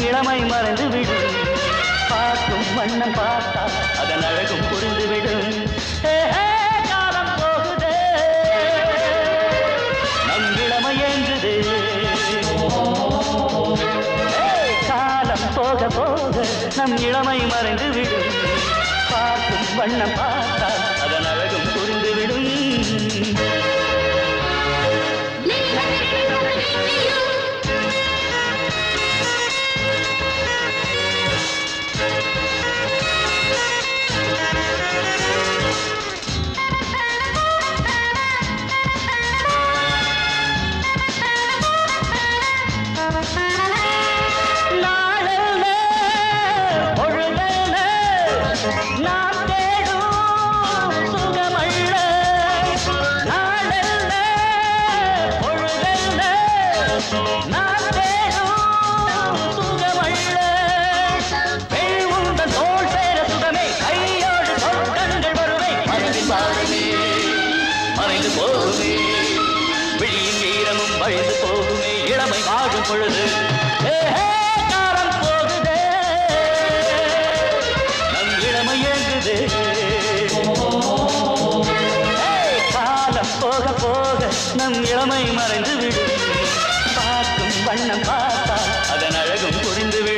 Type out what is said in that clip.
இளமை மறைந்து விடும் பார்க்கும் வண்ணம் பார்த்தா அதன் அழகும் புரிந்து விடும் ஏ, ஏ, காலம் போகுதே நம் இளமை ஏங்குது ஏய், காலம் போக போக நம் இளமை மறைந்து விடும் பார்க்கும் வண்ணம் பார்த்தா அதன் அழகும் புரிந்து விடும் நாளெல்ல, பொழுதெல்ல, நாம் தேடும் சுகமல்ல. நாளெல்ல, பொழுதெல்ல, நாம் தேடும் சுகமல்ல. பெண் உந்தன் தோள் சேர சுகமே, கையோடு சொர்க்கங்கள் வருமே. மனதின் பாரமே, மறைந்து போகுமே விழியின் ஈரமும் வழிந்து போகுமே இளமை வாழும் பொழுது ஏ, ஏ, காலம் போகுதே நம் இளமை ஏங்குதே ஏய், காலம் போக போக நம் இளமை மறைந்து விடும் பார்க்கும் வண்ணம் பார்த்தா அதன் அழகும் புரிந்து விடும்